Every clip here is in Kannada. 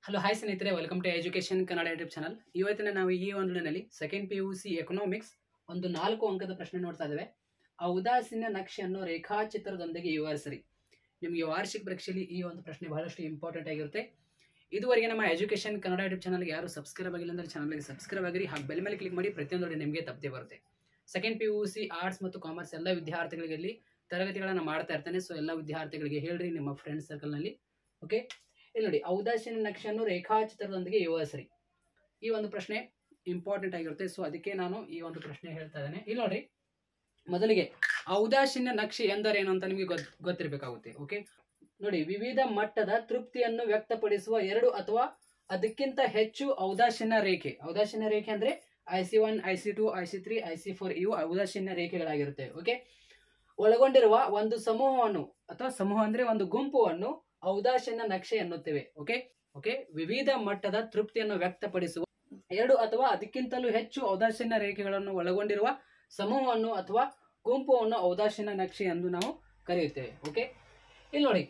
ಹಲೋ ಹಾಯ್ ಸ್ನೇಹಿತರೆ welcome to education Kannada YouTube channel ಇವತ್ತಿನ ನಾವು ಈ ಒಂದು ದಿನದಲ್ಲಿ second P U C economics ಒಂದು ನಾಲ್ಕು ಅಂಕದ ಪ್ರಶ್ನೆ ನೋಡ್ತಾ ಇದ್ದೇವೆ ಆ ಉದಾಸೀನ ನಕ್ಷೆಯನ್ನು ರೇಖಾಚಿತ್ರದೊಂದಿಗೆ ವಿವರಿಸಿರಿ ನಿಮಗೆ ವಾರ್ಷಿಕ ಪರೀಕ್ಷೆಯಲ್ಲಿ ಈ ಒಂದು ಪ್ರಶ್ನೆ ಬಹಳಷ್ಟು ಇಂಪಾರ್ಟೆಂಟ್ ಆಗಿರುತ್ತೆ ಇದುವರೆಗೆ ನಮ್ಮ ಎಜುಕೇಶನ್ ಕನ್ನಡ ಯೂಟ್ಯೂಬ್ ಚಾನಲ್ಗೆ ಯಾರು ಸಬ್ಸ್ಕ್ರೈಬ್ ಆಗಿಲ್ಲ ಅಂದ್ರೆ ಚಾನಲ್ಗೆ ಸಬ್ಸ್ಕ್ರೈಬ್ ಆಗಿರಿ ಹಾಗೆ ಬೆಲ್ ಮೇಲೆ ಕ್ಲಿಕ್ ಮಾಡಿ ಪ್ರತಿಯೊಂದು ನಿಮಗೆ ತಪ್ಪದೆ ಬರುತ್ತೆ second P U C arts ಮತ್ತು ಕಾಮರ್ಸ್ ಎಲ್ಲ ವಿದ್ಯಾರ್ಥಿಗಳಿಗೆ ಇಲ್ಲಿ ತರಗತಿಗಳನ್ನು ಮಾಡ್ತಾ ಇರ್ತಾನೆ ಸೊ ಎಲ್ಲ ವಿದ್ಯಾರ್ಥಿಗಳಿಗೆ ಹೇಳ್ರಿ ನಿಮ್ಮ ಫ್ರೆಂಡ್ ಸರ್ಕಲ್ನಲ್ಲಿ ಓಕೆ ಇಲ್ಲಿ ನೋಡಿ ಔದಾಸೀನ ನಕ್ಷೆಯನ್ನು ರೇಖಾಚಿತ್ರದೊಂದಿಗೆ ವಿವರಿಸ್ರಿ ಈ ಒಂದು ಪ್ರಶ್ನೆ ಇಂಪಾರ್ಟೆಂಟ್ ಆಗಿರುತ್ತೆ ಸೊ ಅದಕ್ಕೆ ನಾನು ಈ ಒಂದು ಪ್ರಶ್ನೆ ಹೇಳ್ತಾ ಇದ್ದೇನೆ ಇಲ್ಲಿ ನೋಡ್ರಿ ಮೊದಲಿಗೆ ಔದಾಸೀನ್ಯ ನಕ್ಷೆ ಎಂದರೇನು ಅಂತ ನಿಮಗೆ ಗೊತ್ ಗೊತ್ತಿರಬೇಕಾಗುತ್ತೆ ಓಕೆ ನೋಡಿ ವಿವಿಧ ಮಟ್ಟದ ತೃಪ್ತಿಯನ್ನು ವ್ಯಕ್ತಪಡಿಸುವ ಎರಡು ಅಥವಾ ಅದಕ್ಕಿಂತ ಹೆಚ್ಚು ಔದಾಸೀನ್ಯ ರೇಖೆ ಔದಾಸೀನ್ಯ ರೇಖೆ ಅಂದ್ರೆ I C one I C two I C three I C four ಇವು ಔದಾಸೀನ್ಯ ರೇಖೆಗಳಾಗಿರುತ್ತೆ ಓಕೆ ಒಳಗೊಂಡಿರುವ ಒಂದು ಸಮೂಹವನ್ನು ಅಥವಾ ಸಮೂಹ ಅಂದ್ರೆ ಒಂದು ಗುಂಪುವನ್ನು ಔದಾಸೀನ್ಯ ನಕ್ಷೆ ಎನ್ನುತ್ತೇವೆ ಓಕೆ ಓಕೆ ವಿವಿಧ ಮಟ್ಟದ ತೃಪ್ತಿಯನ್ನು ವ್ಯಕ್ತಪಡಿಸುವ ಎರಡು ಅಥವಾ ಅದಕ್ಕಿಂತಲೂ ಹೆಚ್ಚು ಔದಾಸೀನ್ಯ ರೇಖೆಗಳನ್ನು ಒಳಗೊಂಡಿರುವ ಸಮೂಹವನ್ನು ಅಥವಾ ಗುಂಪುವನ್ನು ಔದಾಸೀನ್ಯ ನಕ್ಷೆ ಎಂದು ನಾವು ಕರೆಯುತ್ತೇವೆ ಓಕೆ ಇಲ್ಲಿ ನೋಡಿ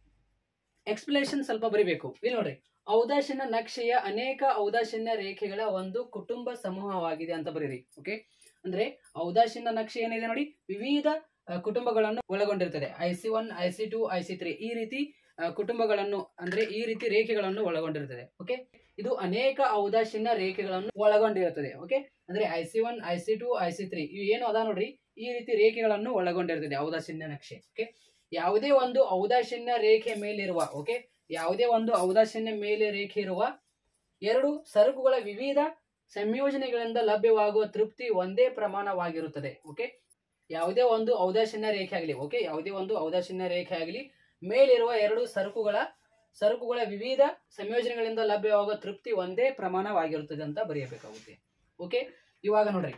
ಎಕ್ಸ್ಪ್ಲೇಷನ್ ಸ್ವಲ್ಪ ಬರಿಬೇಕು ಇಲ್ಲಿ ನೋಡ್ರಿ ಔದಾಸೀನ್ಯ ನಕ್ಷೆಯ ಅನೇಕ ಔದಾಸೀನ್ಯ ರೇಖೆಗಳ ಒಂದು ಕುಟುಂಬ ಸಮೂಹವಾಗಿದೆ ಅಂತ ಬರೀರಿ ಓಕೆ ಅಂದ್ರೆ ಔದಾಸೀನ್ಯ ನಕ್ಷೆ ಏನಿದೆ ನೋಡಿ ವಿವಿಧ ಆ, ಕುಟುಂಬಗಳನ್ನು ಒಳಗೊಂಡಿರ್ತದೆ I C one I C two I C three ಈ ರೀತಿ ಆ, ಕುಟುಂಬಗಳನ್ನು ಅಂದ್ರೆ ಈ ರೀತಿ ರೇಖೆಗಳನ್ನು ಒಳಗೊಂಡಿರುತ್ತದೆ ಓಕೆ ಇದು ಅನೇಕ ಔದಾಸೀನ್ಯ ರೇಖೆಗಳನ್ನು ಒಳಗೊಂಡಿರುತ್ತದೆ ಓಕೆ ಅಂದ್ರೆ I C one I C two I C three ಇವು ಏನು ಅದ ನೋಡ್ರಿ ಈ ರೀತಿ ರೇಖೆಗಳನ್ನು ಒಳಗೊಂಡಿರುತ್ತದೆ ಔದಾಸೀನ್ಯ ನಕ್ಷೆ ಓಕೆ ಯಾವುದೇ ಒಂದು ಔದಾಸೀನ್ಯ ರೇಖೆ ಮೇಲಿರುವ ಓಕೆ ಯಾವುದೇ ಒಂದು ಔದಾಸೀನ್ಯ ಮೇಲೆ ರೇಖೆ ಇರುವ ಎರಡು ಸರಕುಗಳ ವಿವಿಧ ಸಂಯೋಜನೆಗಳಿಂದ ಲಭ್ಯವಾಗುವ ತೃಪ್ತಿ ಒಂದೇ ಪ್ರಮಾಣವಾಗಿರುತ್ತದೆ ಓಕೆ ಯಾವುದೇ ಒಂದು ಔದಾಸೀನ್ಯ ರೇಖೆ ಆಗಲಿ ಓಕೆ ಯಾವುದೇ ಒಂದು ಔದಾಸೀನ್ಯ ರೇಖೆ ಆಗಲಿ ಮೇಲಿರುವ ಎರಡು ಸರಕುಗಳ ಸರಕುಗಳ ವಿವಿಧ ಸಂಯೋಜನೆಗಳಿಂದ ಲಭ್ಯವಾಗುವ ತೃಪ್ತಿ ಒಂದೇ ಪ್ರಮಾಣವಾಗಿರುತ್ತದೆ ಅಂತ ಬರೆಯಬೇಕಾಗುತ್ತೆ ಓಕೆ ಇವಾಗ ನೋಡ್ರಿ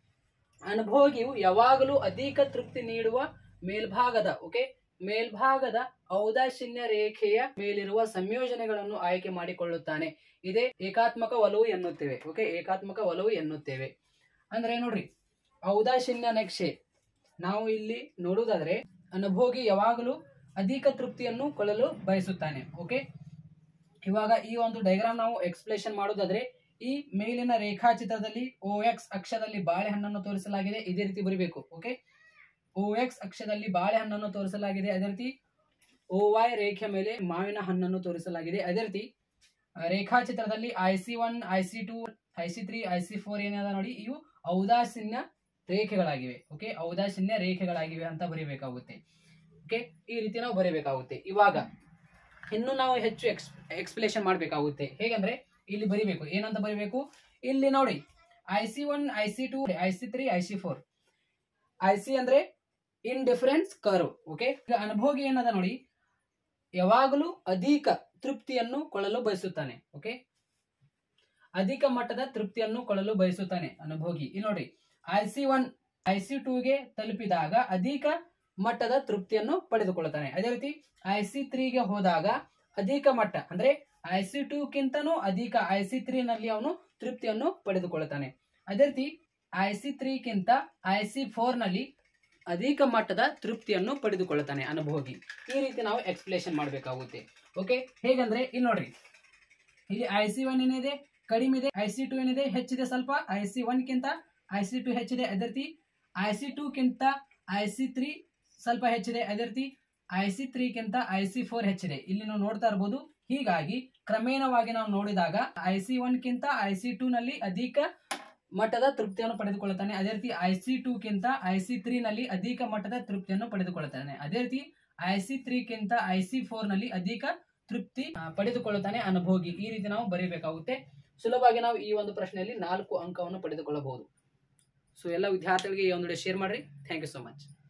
ಅನುಭೋಗಿಯು ಯಾವಾಗಲೂ ಅಧಿಕ ತೃಪ್ತಿ ನೀಡುವ ಮೇಲ್ಭಾಗದ ಓಕೆ ಮೇಲ್ಭಾಗದ ಔದಾಸೀನ್ಯ ರೇಖೆಯ ಮೇಲಿರುವ ಸಂಯೋಜನೆಗಳನ್ನು ಆಯ್ಕೆ ಮಾಡಿಕೊಳ್ಳುತ್ತಾನೆ ಇದೇ ಏಕಾತ್ಮಕ ಒಲವು ಎನ್ನುತ್ತೇವೆ ಓಕೆ ಏಕಾತ್ಮಕ ಒಲವು ಎನ್ನುತ್ತೇವೆ ಅಂದ್ರೆ ನೋಡ್ರಿ ಔದಾಸೀನ್ಯ ನಕ್ಷೆ ನಾವು ಇಲ್ಲಿ ನೋಡುವುದಾದ್ರೆ ಅನುಭೋಗಿ ಯಾವಾಗಲೂ ಅಧಿಕ ತೃಪ್ತಿಯನ್ನು ಕೊಳ್ಳಲು ಬಯಸುತ್ತಾನೆ ಓಕೆ ಇವಾಗ ಈ ಒಂದು ಡಯಾಗ್ರಾಮ್ ನಾವು ಎಕ್ಸ್ಪ್ಲೇಷನ್ ಮಾಡೋದಾದ್ರೆ ಈ ಮೇಲಿನ ರೇಖಾಚಿತ್ರದಲ್ಲಿ ಓ ಎಕ್ಸ್ ಅಕ್ಷದಲ್ಲಿ ಬಾಳೆಹಣ್ಣನ್ನು ತೋರಿಸಲಾಗಿದೆ ಇದೇ ರೀತಿ ಬರಿಬೇಕು ಓಕೆ ಓ ಎಕ್ಸ್ ಅಕ್ಷದಲ್ಲಿ ಬಾಳೆಹಣ್ಣನ್ನು ತೋರಿಸಲಾಗಿದೆ ಅದೇ ರೀತಿ ಓ ವೈ ರೇಖೆ ಮೇಲೆ ಮಾವಿನ ಹಣ್ಣನ್ನು ತೋರಿಸಲಾಗಿದೆ ಅದೇ ರೀತಿ ಆ, ರೇಖಾಚಿತ್ರದಲ್ಲಿ I C one I C two I C three I C four ಏನಾದ ನೋಡಿ ಇವು ಔದಾಸೀನ್ಯ ರೇಖೆಗಳಾಗಿವೆ ಓಕೆ ಔದಾಸೀನ್ಯ ರೇಖೆಗಳಾಗಿವೆ ಅಂತ ಬರೀಬೇಕಾಗುತ್ತೆ ಓಕೆ ಈ ರೀತಿ ನಾವು ಬರೀಬೇಕಾಗುತ್ತೆ ಇವಾಗ ಇನ್ನು ನಾವು ಹೆಚ್ಚು ಎಕ್ಸ್ ಎಕ್ಸ್ಪ್ಲೇಷನ್ ಮಾಡಬೇಕಾಗುತ್ತೆ ಹೇಗಂದ್ರೆ ಇಲ್ಲಿ ಬರಿಬೇಕು ಏನಂತ ಬರಿಬೇಕು ಇಲ್ಲಿ ನೋಡಿ I C one I C two I C three I C four I C ಅಂದ್ರೆ ಇನ್ ಡಿಫರೆನ್ಸ್ ಕರ್ವ್ ಓಕೆ ಈಗ ಅನುಭೋಗಿ ಏನದ ನೋಡಿ ಯಾವಾಗಲೂ ಅಧಿಕ ತೃಪ್ತಿಯನ್ನು ಕೊಳ್ಳಲು ಬಯಸುತ್ತಾನೆ ಓಕೆ ಅಧಿಕ ಮಟ್ಟದ ತೃಪ್ತಿಯನ್ನು ಕೊಳ್ಳಲು ಬಯಸುತ್ತಾನೆ ಅನುಭೋಗಿ ಇಲ್ಲಿ ನೋಡಿ I C one I C ಟೂಗೆ ತಲುಪಿದಾಗ ಅಧಿಕ ಮಟ್ಟದ ತೃಪ್ತಿಯನ್ನು ಪಡೆದುಕೊಳ್ಳುತ್ತಾನೆ ಅದೇ ರೀತಿ ಐ ಸಿ ತ್ರೀಗೆ ಹೋದಾಗ ಅಧಿಕ ಮಟ್ಟ ಅಂದ್ರೆ ಐ ಸಿ ಟೂಕ್ಕಿಂತನೂ ಅಧಿಕ ಐ ಸಿ ತ್ರೀ ನಲ್ಲಿ ಅವನು ತೃಪ್ತಿಯನ್ನು ಪಡೆದುಕೊಳ್ಳುತ್ತಾನೆ ಅದೇ ರೀತಿ ಐ ಸಿ ತ್ರೀಗಿಂತ ಐ ಸಿ ಫೋರ್ ನಲ್ಲಿ ಅಧಿಕ ಮಟ್ಟದ ತೃಪ್ತಿಯನ್ನು ಪಡೆದುಕೊಳ್ಳುತ್ತಾನೆ ಅನುಭೋಗಿ ಈ ರೀತಿ ನಾವು ಎಕ್ಸ್ಪ್ಲೇಷನ್ ಮಾಡಬೇಕಾಗುತ್ತೆ ಓಕೆ ಹೇಗಂದ್ರೆ ಇಲ್ಲಿ ನೋಡ್ರಿ ಇಲ್ಲಿ ಐ ಸಿ ಒನ್ ಏನಿದೆ ಕಡಿಮೆ ಇದೆ ಐ ಸಿ ಟು ಏನಿದೆ ಹೆಚ್ಚಿದೆ ಸ್ವಲ್ಪ ಐ ಸಿ ಒನ್ಗಿಂತ ಐ ಸಿ ಟು ಹೆಚ್ಚಿದೆ ಅದೇ ರೀತಿ ಐ ಸಿ ಟೂಕ್ಕಿಂತ ಐ ಸಿ ತ್ರೀ ಸ್ವಲ್ಪ ಹೆಚ್ಚಿದೆ ಅದೇ ರೀತಿ ಐ ಸಿ ತ್ರೀಗಿಂತ ಐ ಸಿ ಫೋರ್ ಹೆಚ್ಚಿದೆ ಇಲ್ಲಿ ನಾವು ನೋಡ್ತಾ ಇರ್ಬೋದು ಹೀಗಾಗಿ ಕ್ರಮೇಣವಾಗಿ ನಾವು ನೋಡಿದಾಗ ಐ ಸಿ ಒನ್ಗಿಂತ ಐ ಸಿ ಟೂ ನಲ್ಲಿ ಅಧಿಕ ಮಟ್ಟದ ತೃಪ್ತಿಯನ್ನು ಪಡೆದುಕೊಳ್ಳುತ್ತಾನೆ ಅದೇ ರೀತಿ ಐ ಸಿ ಟೂಕ್ಕಿಂತ ಐ ಸಿ ತ್ರೀ ನಲ್ಲಿ ಅಧಿಕ ಮಟ್ಟದ ತೃಪ್ತಿಯನ್ನು ಪಡೆದುಕೊಳ್ಳುತ್ತಾನೆ ಅದೇ ರೀತಿ ಐ ಸಿ ತ್ರೀಕ್ಕಿಂತ ಐ ಸಿ ಫೋರ್ ನಲ್ಲಿ ಅಧಿಕ ತೃಪ್ತಿ ಆ, ಪಡೆದುಕೊಳ್ಳುತ್ತಾನೆ ಅನುಭೋಗಿ ಈ ರೀತಿ ನಾವು ಬರೀಬೇಕಾಗುತ್ತೆ ಸುಲಭವಾಗಿ ನಾವು ಈ ಒಂದು ಪ್ರಶ್ನೆಯಲ್ಲಿ ನಾಲ್ಕು ಅಂಕವನ್ನು ಪಡೆದುಕೊಳ್ಳಬಹುದು ಸೊ ಎಲ್ಲ ವಿದ್ಯಾರ್ಥಿಗಳಿಗೆ ಈ ಒಂದು ಶೇರ್ ಮಾಡ್ರಿ ಥ್ಯಾಂಕ್ ಯು ಸೊ ಮಚ್